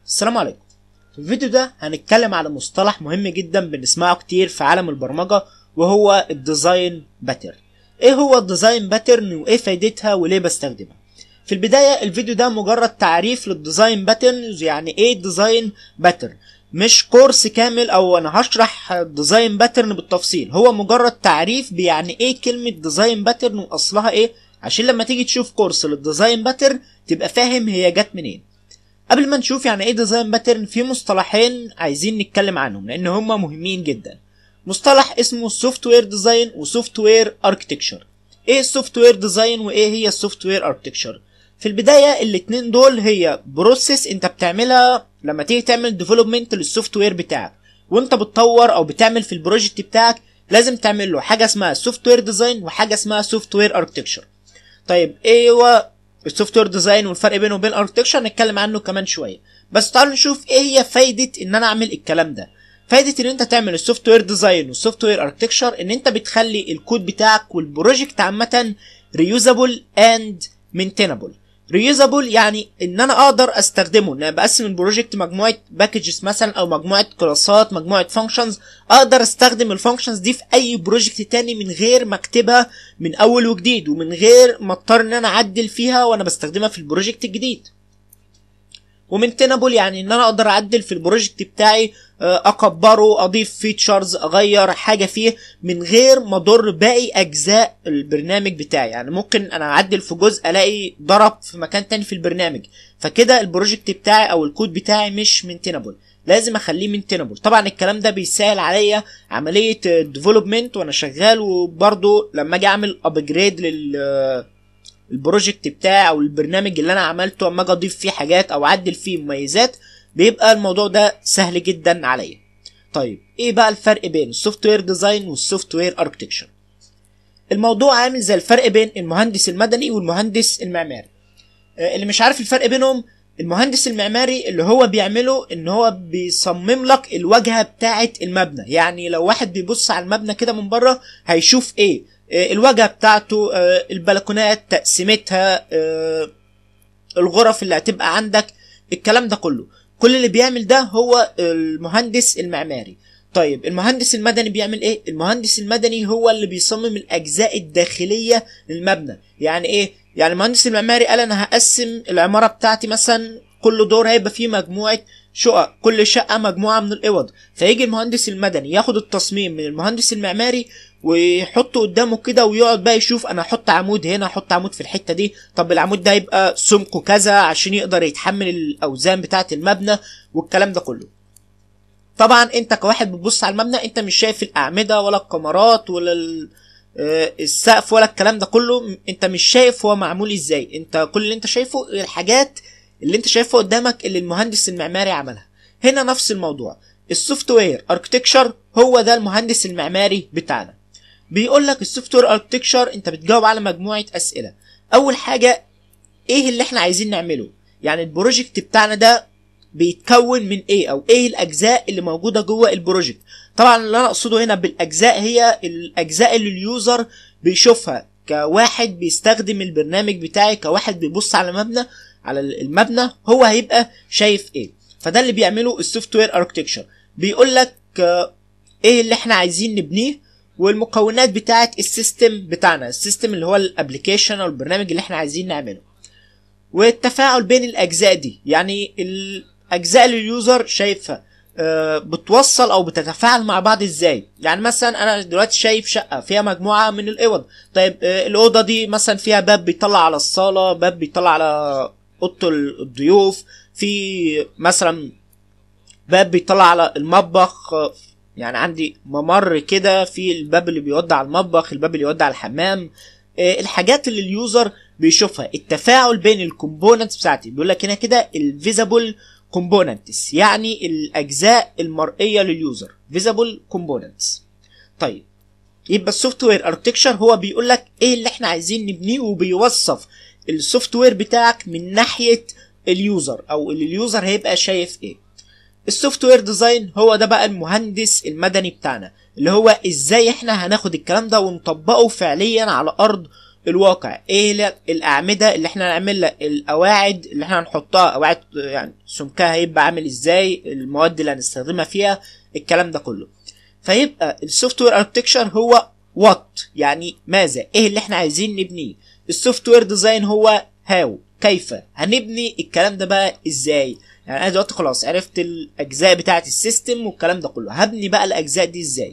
السلام عليكم في الفيديو ده هنتكلم على مصطلح مهم جدا بنسمعه كتير في عالم البرمجة وهو الديزاين باترن ايه هو الديزاين باترن وايه فايدتها وليه بستخدمها في البداية الفيديو ده مجرد تعريف للديزاين باترنز يعني ايه ديزاين باترن مش كورس كامل او انا هشرح ديزاين باترن بالتفصيل هو مجرد تعريف بيعني ايه كلمة ديزاين باترن واصلها ايه عشان لما تيجي تشوف كورس للديزاين باترن تبقى فاهم هي جت منين قبل ما نشوف يعني ايه ديزاين باترن في مصطلحين عايزين نتكلم عنهم لان هما مهمين جدا مصطلح اسمه سوفت وير ديزاين وسوفت وير اركتكتشر ايه السوفت وير ديزاين وايه هي السوفت وير اركتكتشر في البدايه الاتنين دول هي بروسيس انت بتعملها لما تيجي تعمل ديفلوبمنت للسوفت وير بتاعك وانت بتطور او بتعمل في البروجكت بتاعك لازم تعمل له حاجه اسمها سوفت وير ديزاين وحاجه اسمها سوفت وير اركتكتشر طيب ايه هو السوفت وير ديزاين والفرق بينه وبين الاركتكتشر نتكلم عنه كمان شويه بس تعالوا نشوف ايه هي فايده ان انا اعمل الكلام ده فايده ان انت تعمل السوفت وير ديزاين والسوفت وير اركتكتشر ان انت بتخلي الكود بتاعك والبروجكت عامه ريوزابل اند مينتينابل ريوزابل يعني ان انا اقدر استخدمه ان انا بقسم البروجكت مجموعه باكجز مثلا او مجموعه كلاسات مجموعه فانكشنز اقدر استخدم الفانكشنز دي في اي بروجكت تاني من غير ما اكتبها من اول وجديد ومن غير ما اضطر ان انا اعدل فيها وانا بستخدمها في البروجكت الجديد ومنتنبل يعني ان انا اقدر اعدل في البروجكت بتاعي اكبره اضيف فيتشرز اغير حاجه فيه من غير ما اضر باقي اجزاء البرنامج بتاعي يعني ممكن انا اعدل في جزء الاقي ضرب في مكان تاني في البرنامج فكده البروجكت بتاعي او الكود بتاعي مش منتنبل لازم اخليه منتنبل طبعا الكلام ده بيسهل عليا عمليه ديفلوبمنت وانا شغال وبرده لما اجي اعمل ابجريد لل البروجكت بتاعي او البرنامج اللي انا عملته اما اجي اضيف فيه حاجات او اعدل فيه مميزات بيبقى الموضوع ده سهل جدا عليا طيب ايه بقى الفرق بين السوفت وير ديزاين والسوفت وير اركتكتشر الموضوع عامل زي الفرق بين المهندس المدني والمهندس المعماري اللي مش عارف الفرق بينهم المهندس المعماري اللي هو بيعمله ان هو بيصمم لك الواجهه بتاعه المبنى يعني لو واحد بيبص على المبنى كده من بره هيشوف ايه الواجهه بتاعته البلكونات تقسيمتها الغرف اللي هتبقى عندك الكلام ده كله كل اللي بيعمل ده هو المهندس المعماري طيب المهندس المدني بيعمل ايه المهندس المدني هو اللي بيصمم الاجزاء الداخليه للمبنى يعني ايه يعني المهندس المعماري قال انا هقسم العماره بتاعتي مثلا كل دور هيبقى فيه مجموعه شقق كل شقه مجموعه من الاوض فيجي المهندس المدني ياخد التصميم من المهندس المعماري ويحطه قدامه كده ويقعد بقى يشوف انا احط عمود هنا احط عمود في الحته دي طب العمود ده يبقى سمكه كذا عشان يقدر يتحمل الاوزان بتاعه المبنى والكلام ده كله طبعا انت كواحد بتبص على المبنى انت مش شايف الاعمده ولا الكمرات ولا السقف ولا الكلام ده كله انت مش شايف هو معمول ازاي انت كل اللي انت شايفه الحاجات اللي انت شايفها قدامك اللي المهندس المعماري عملها هنا نفس الموضوع السوفت وير اركتكتشر هو ده المهندس المعماري بتاعنا بيقول لك السوفت وير اركتكتشر انت بتجاوب على مجموعه اسئله اول حاجه ايه اللي احنا عايزين نعمله يعني البروجكت بتاعنا ده بيتكون من ايه او ايه الاجزاء اللي موجوده جوه البروجكت طبعا اللي انا اقصده هنا بالاجزاء هي الاجزاء اللي اليوزر بيشوفها كواحد بيستخدم البرنامج بتاعي كواحد بيبص على مبنى على المبنى هو هيبقى شايف ايه فده اللي بيعمله السوفت وير اركتكتشر بيقول لك ايه اللي احنا عايزين نبنيه والمكونات بتاعه السيستم بتاعنا السيستم اللي هو الابلكيشن او البرنامج اللي احنا عايزين نعمله والتفاعل بين الاجزاء دي يعني الاجزاء اللي اليوزر شايفها بتوصل او بتتفاعل مع بعض ازاي يعني مثلا انا دلوقتي شايف شقه فيها مجموعه من الاوض طيب الاوضه دي مثلا فيها باب بيطلع على الصاله باب بيطلع على اوضه الضيوف في مثلا باب بيطلع على المطبخ يعني عندي ممر كده في الباب اللي بيودع على المطبخ الباب اللي يودع على الحمام الحاجات اللي اليوزر بيشوفها التفاعل بين الكومبوننتس بتاعتي بيقول لك هنا كده الفيزابل كومبوننتس يعني الاجزاء المرئيه لليوزر فيزابل كومبوننتس طيب يبقى السوفت وير اركتكتشر هو بيقول لك ايه اللي احنا عايزين نبنيه وبيوصف السوفت وير بتاعك من ناحيه اليوزر او اللي اليوزر هيبقى شايف ايه السوفت وير ديزاين هو ده بقى المهندس المدني بتاعنا اللي هو ازاي احنا هناخد الكلام ده ونطبقه فعليا على ارض الواقع ايه هي الاعمده اللي احنا هنعملها القواعد اللي احنا هنحطها قواعد يعني سمكها هيبقى عامل ازاي المواد اللي هنستخدمها فيها الكلام ده كله فيبقى السوفت وير اركتكشر هو وات يعني ماذا ايه اللي احنا عايزين نبنيه السوفت وير ديزاين هو هاو كيف هنبني الكلام ده بقى ازاي يعني انا دلوقتي خلاص عرفت الاجزاء بتاعه السيستم والكلام ده كله هبني بقى الاجزاء دي ازاي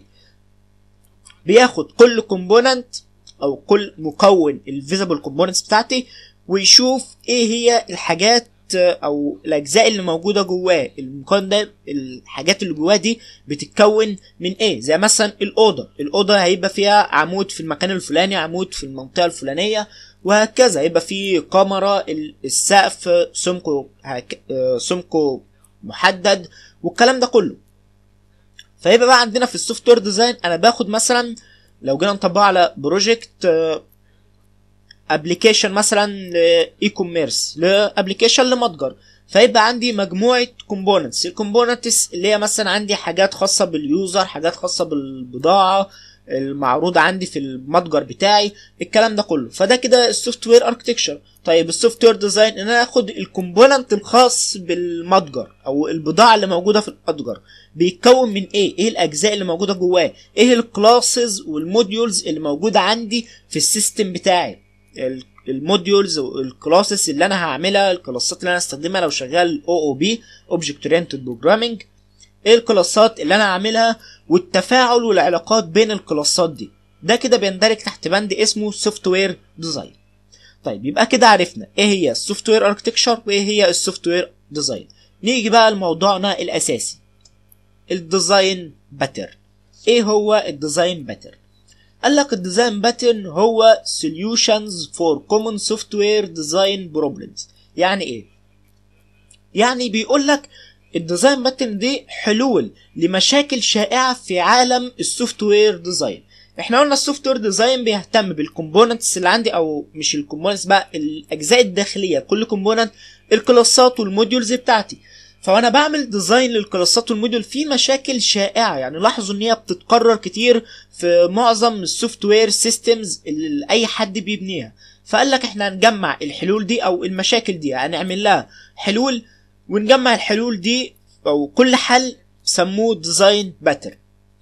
بياخد كل كومبوننت او كل مكون الفيزبل كومبوننتس بتاعتي ويشوف ايه هي الحاجات او الاجزاء اللي موجوده جواه المكون ده الحاجات اللي جواه دي بتتكون من ايه زي مثلا الاوضه الاوضه هيبقى فيها عمود في المكان الفلاني عمود في المنطقه الفلانيه وهكذا هيبقى في كاميرا السقف سمكه سمكه محدد والكلام ده كله فيبقى بقى عندنا في السوفت وير ديزاين انا باخد مثلا لو جينا نطبقه على بروجكت ابلكيشن مثلا لاي كوميرس لابلكيشن لمتجر فيبقى عندي مجموعه كومبوننتس الكومبوننتس اللي هي مثلا عندي حاجات خاصه باليوزر حاجات خاصه بالبضاعه المعروضه عندي في المتجر بتاعي الكلام ده كله فده كده السوفت وير اركتكشر طيب السوفت وير ديزاين ان انا اخد الكومبوننت الخاص بالمتجر او البضاعه اللي موجوده في المتجر بيتكون من ايه ايه الاجزاء اللي موجوده جواه ايه الكلاسز والموديولز اللي موجوده عندي في السيستم بتاعي الموديولز والكلاسز اللي انا هعملها الكلاسات اللي انا هستخدمها لو شغال او او بي اوبجكت اورينتد بروجرامنج ايه الكلاسات اللي انا هعملها والتفاعل والعلاقات بين الكلاسات دي ده كده بيندرج تحت بند اسمه سوفت وير ديزاين طيب يبقى كده عرفنا ايه هي السوفت وير اركتكشر وايه هي السوفت وير ديزاين نيجي بقى لموضوعنا الاساسي الديزاين باترن ايه هو الديزاين باترن قال لك الديزاين باترن هو solutions for common software design problems يعني ايه يعني بيقول لك الديزاين باترن دي حلول لمشاكل شائعه في عالم السوفت وير ديزاين احنا قلنا السوفت وير ديزاين بيهتم بالكومبوننتس اللي عندي او مش الكومبوننتس بقى الاجزاء الداخليه كل كومبوننت الكلاسات والموديولز بتاعتي فانا بعمل ديزاين للكلاسات والموديول في مشاكل شائعه يعني لاحظوا ان هي بتتكرر كتير في معظم السوفت وير سيستمز اللي اي حد بيبنيها فقال لك احنا هنجمع الحلول دي او المشاكل دي هنعمل لها حلول ونجمع الحلول دي او كل حل سموه ديزاين باترن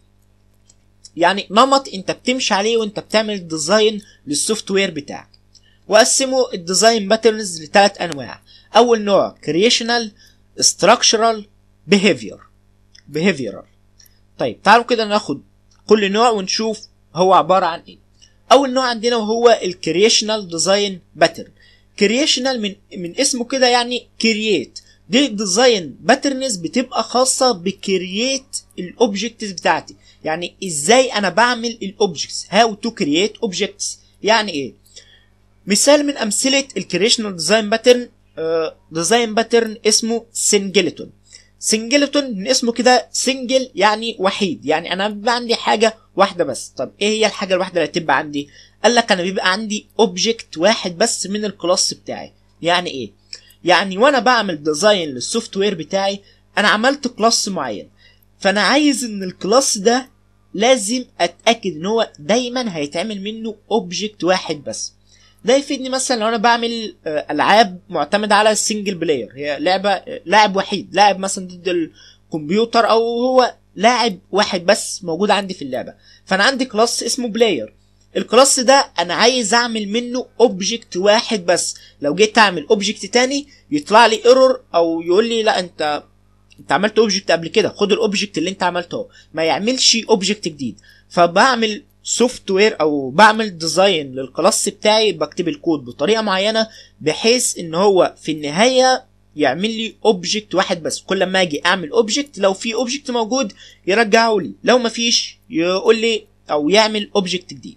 يعني نمط انت بتمشي عليه وانت بتعمل ديزاين للسوفت وير بتاعك وقسموا الديزاين باترنز لثلاث انواع اول نوع كرييشنال structural behavior behavioral طيب تعالوا كده ناخد كل نوع ونشوف هو عبارة عن ايه اول نوع عندنا وهو الكرييشنال ديزاين باترن كرييشنال من من اسمه كده يعني كرييت دي ديزاين باترنز بتبقى خاصة بكرييت الاوبجكتس بتاعتي يعني ازاي انا بعمل الاوبجكتس هاو تو كرييت اوبجكتس يعني ايه مثال من امثلة الكرييشنال ديزاين باترن ديزاين باترن اسمه سنجلتون سنجلتون من اسمه كده سنجل يعني وحيد يعني انا بيبقى عندي حاجه واحده بس طب ايه هي الحاجه الواحده اللي هتبقى عندي قال لك انا بيبقى عندي اوبجكت واحد بس من الكلاس بتاعي يعني ايه يعني وانا بعمل ديزاين للسوفت وير بتاعي انا عملت كلاس معين فانا عايز ان الكلاس ده لازم اتاكد ان هو دايما هيتعمل منه اوبجكت واحد بس ده يفيدني مثلا لو انا بعمل العاب معتمده على السنجل بلاير هي لعبه لاعب وحيد لاعب مثلا ضد الكمبيوتر او هو لاعب واحد بس موجود عندي في اللعبه فانا عندي كلاس اسمه بلاير الكلاس ده انا عايز اعمل منه اوبجكت واحد بس لو جيت اعمل اوبجكت تاني يطلع لي ايرور او يقول لي لا انت انت عملت اوبجكت قبل كده خد الاوبجكت اللي انت عملته اهو ما يعملش اوبجكت جديد فبعمل سوفت وير او بعمل ديزاين للكلاس بتاعي بكتب الكود بطريقه معينه بحيث ان هو في النهايه يعمل لي اوبجكت واحد بس كل ما اجي اعمل اوبجكت لو في اوبجكت موجود يرجعه لي لو ما فيش يقول لي او يعمل اوبجكت جديد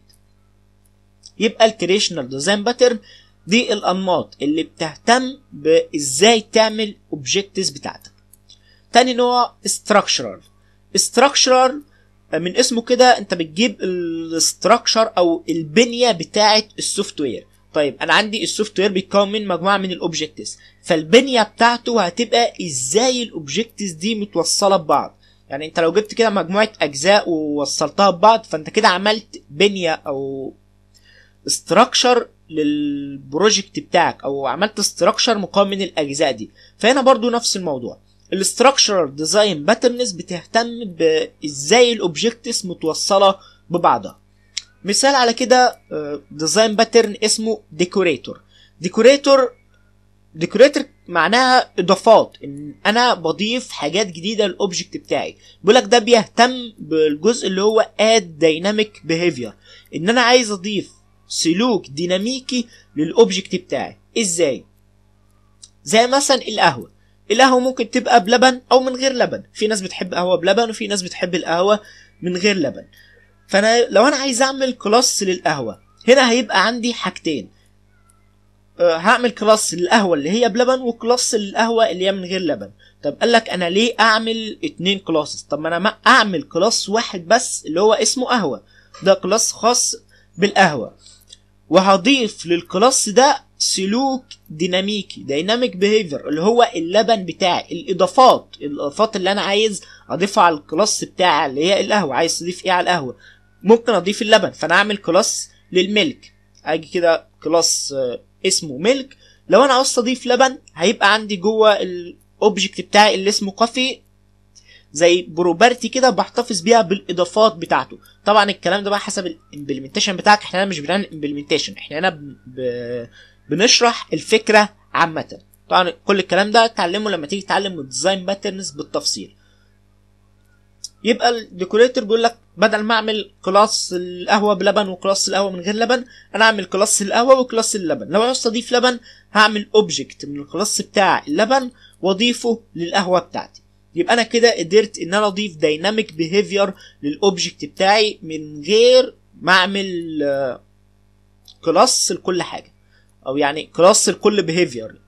يبقى الكريشنال ديزاين باترن دي الانماط اللي بتهتم بازاي تعمل اوبجكتس بتاعتك تاني نوع structural structural من اسمه كده انت بتجيب الاستراكشر او البنيه بتاعه السوفت وير طيب انا عندي السوفت وير بيتكون من مجموعه من الاوبجكتس فالبنيه بتاعته هتبقى ازاي الاوبجكتس دي متوصله ببعض يعني انت لو جبت كده مجموعه اجزاء ووصلتها ببعض فانت كده عملت بنيه او استراكشر للبروجكت بتاعك او عملت استراكشر مكون من الاجزاء دي فهنا برضو نفس الموضوع الاستراكشر ديزاين باترنز بتهتم بازاي الاوبجكتس متوصله ببعضها مثال على كده ديزاين باترن اسمه ديكوريتور ديكوريتور ديكوريتور معناها اضافات ان انا بضيف حاجات جديده للاوبجكت بتاعي بيقول لك ده بيهتم بالجزء اللي هو اد دايناميك بيهيفير ان انا عايز اضيف سلوك ديناميكي للاوبجكت بتاعي ازاي زي مثلا القهوه القهوه ممكن تبقى بلبن او من غير لبن في ناس بتحب قهوه بلبن وفي ناس بتحب القهوه من غير لبن فانا لو انا عايز اعمل كلاس للقهوه هنا هيبقى عندي حاجتين أه هعمل كلاس للقهوه اللي هي بلبن وكلاس للقهوه اللي هي من غير لبن طب قال لك انا ليه اعمل اتنين كلاسز طب ما انا ما اعمل كلاس واحد بس اللي هو اسمه قهوه ده كلاس خاص بالقهوه وهضيف للكلاس ده سلوك ديناميكي دايناميك بيهيفير اللي هو اللبن بتاعي الاضافات الاضافات اللي انا عايز اضيفها على الكلاس بتاعي اللي هي القهوه عايز تضيف ايه على القهوه ممكن اضيف اللبن فانا اعمل كلاس للملك اجي كده كلاس اسمه ملك لو انا عاوز اضيف لبن هيبقى عندي جوه الاوبجكت بتاعي اللي اسمه كافي زي بروبرتي كده بحتفظ بيها بالاضافات بتاعته طبعا الكلام ده بقى حسب الامبلمنتيشن بتاعك احنا هنا مش بنعمل امبلمنتيشن احنا هنا ب... ب... بنشرح الفكره عامه طبعا كل الكلام ده تعلمه لما تيجي تتعلم الديزاين باترنز بالتفصيل يبقى الديكوريتور بيقول لك بدل ما اعمل كلاس القهوه بلبن وكلاس القهوه من غير لبن انا اعمل كلاس القهوه وكلاس اللبن لو عاوز اضيف لبن هعمل اوبجكت من الكلاس بتاع اللبن واضيفه للقهوه بتاعتي يبقى انا كده قدرت ان انا اضيف دايناميك بيهيفير للاوبجكت بتاعي من غير ما اعمل كلاس لكل حاجه او يعني كلاس لكل بيهيفير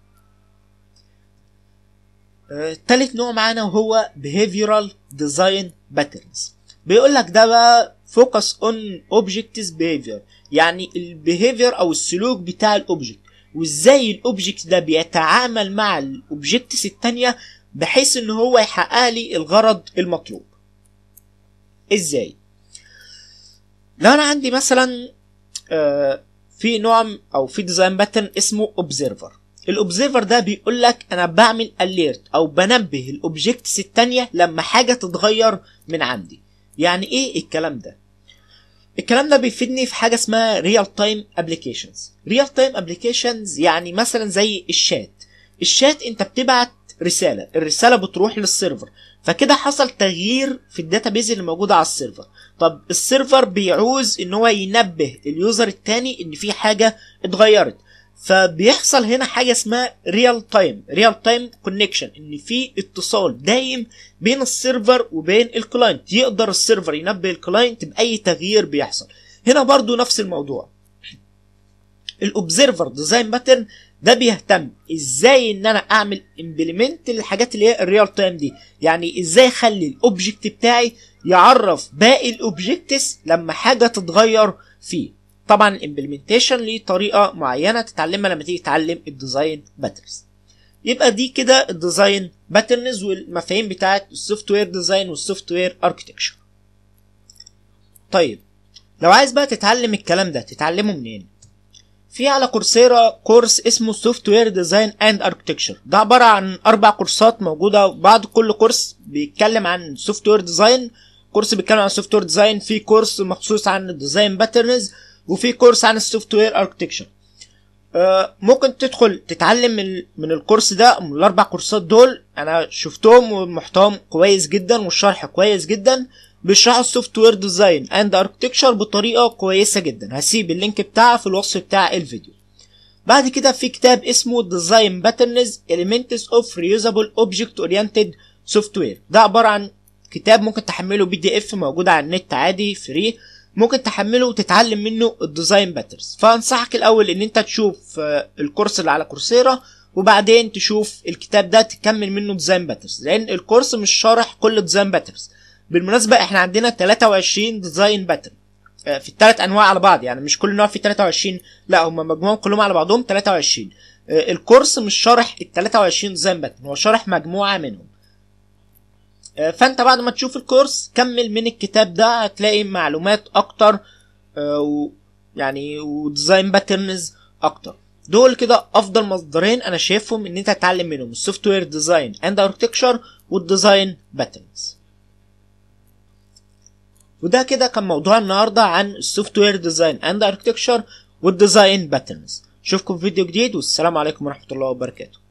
تالت نوع معانا وهو behavioral design patterns بيقول لك ده بقى focus on objects behavior يعني البيهيفير او السلوك بتاع الاوبجكت وازاي الاوبجكت ده بيتعامل مع الاوبجكتس التانية بحيث ان هو يحقق لي الغرض المطلوب ازاي لو انا عندي مثلا آه في نوع او في ديزاين باترن اسمه اوبزرفر الاوبزرفر ده بيقول لك انا بعمل اليرت او بنبه الاوبجكتس التانية لما حاجه تتغير من عندي يعني ايه الكلام ده الكلام ده بيفيدني في حاجه اسمها ريال تايم ابلكيشنز ريال تايم ابلكيشنز يعني مثلا زي الشات الشات انت بتبعت رساله الرساله بتروح للسيرفر فكده حصل تغيير في الداتابيز اللي موجوده على السيرفر طب السيرفر بيعوز ان هو ينبه اليوزر التاني ان في حاجه اتغيرت فبيحصل هنا حاجه اسمها ريال تايم ريال تايم كونكشن ان في اتصال دايم بين السيرفر وبين الكلاينت يقدر السيرفر ينبه الكلاينت باي تغيير بيحصل هنا برضو نفس الموضوع الاوبزرفر ديزاين باترن ده بيهتم ازاي ان انا اعمل امبلمنت للحاجات اللي هي الريال تايم دي يعني ازاي اخلي الاوبجكت بتاعي يعرف باقي الاوبجكتس لما حاجه تتغير فيه طبعا الامبلمنتيشن ليه طريقه معينه تتعلمها لما تيجي تتعلم الديزاين باترنز يبقى دي كده الديزاين باترنز والمفاهيم بتاعت السوفت وير ديزاين والسوفت وير اركتكشر طيب لو عايز بقى تتعلم الكلام ده تتعلمه منين في على كورسيرا كورس اسمه سوفت وير ديزاين اند اركتكشر ده عباره عن اربع كورسات موجوده بعد كل كورس بيتكلم عن سوفت وير ديزاين كورس بيتكلم عن السوفت وير ديزاين في كورس مخصوص عن الديزاين باترنز وفي كورس عن السوفت وير اركتكشر ممكن تدخل تتعلم من, من الكورس ده من الاربع كورسات دول انا شفتهم ومحتواهم كويس جدا والشرح كويس جدا بيشرحوا السوفت وير ديزاين اند اركتكشر بطريقه كويسه جدا هسيب اللينك بتاعها في الوصف بتاع الفيديو بعد كده في كتاب اسمه ديزاين باترنز elements of reusable object oriented software ده عباره عن كتاب ممكن تحمله بي دي اف موجود على النت عادي فري ممكن تحمله وتتعلم منه الديزاين باترز فانصحك الاول ان انت تشوف الكورس اللي على كورسيرا وبعدين تشوف الكتاب ده تكمل منه ديزاين باترز لان الكورس مش شارح كل ديزاين باترز بالمناسبة احنا عندنا 23 ديزاين باترن في الثلاث انواع على بعض يعني مش كل نوع فيه 23 لا هم مجموعهم كلهم على بعضهم 23 الكورس مش شارح ال 23 ديزاين باترن هو شارح مجموعة منهم فانت بعد ما تشوف الكورس كمل من الكتاب ده هتلاقي معلومات اكتر يعني وديزاين باترنز اكتر دول كده افضل مصدرين انا شايفهم ان انت تتعلم منهم السوفت وير ديزاين اند اركتكشر والديزاين باترنز وده كده كان موضوع النهارده عن السوفت وير ديزاين اند اركتكشر والديزاين باترنز اشوفكم في فيديو جديد والسلام عليكم ورحمه الله وبركاته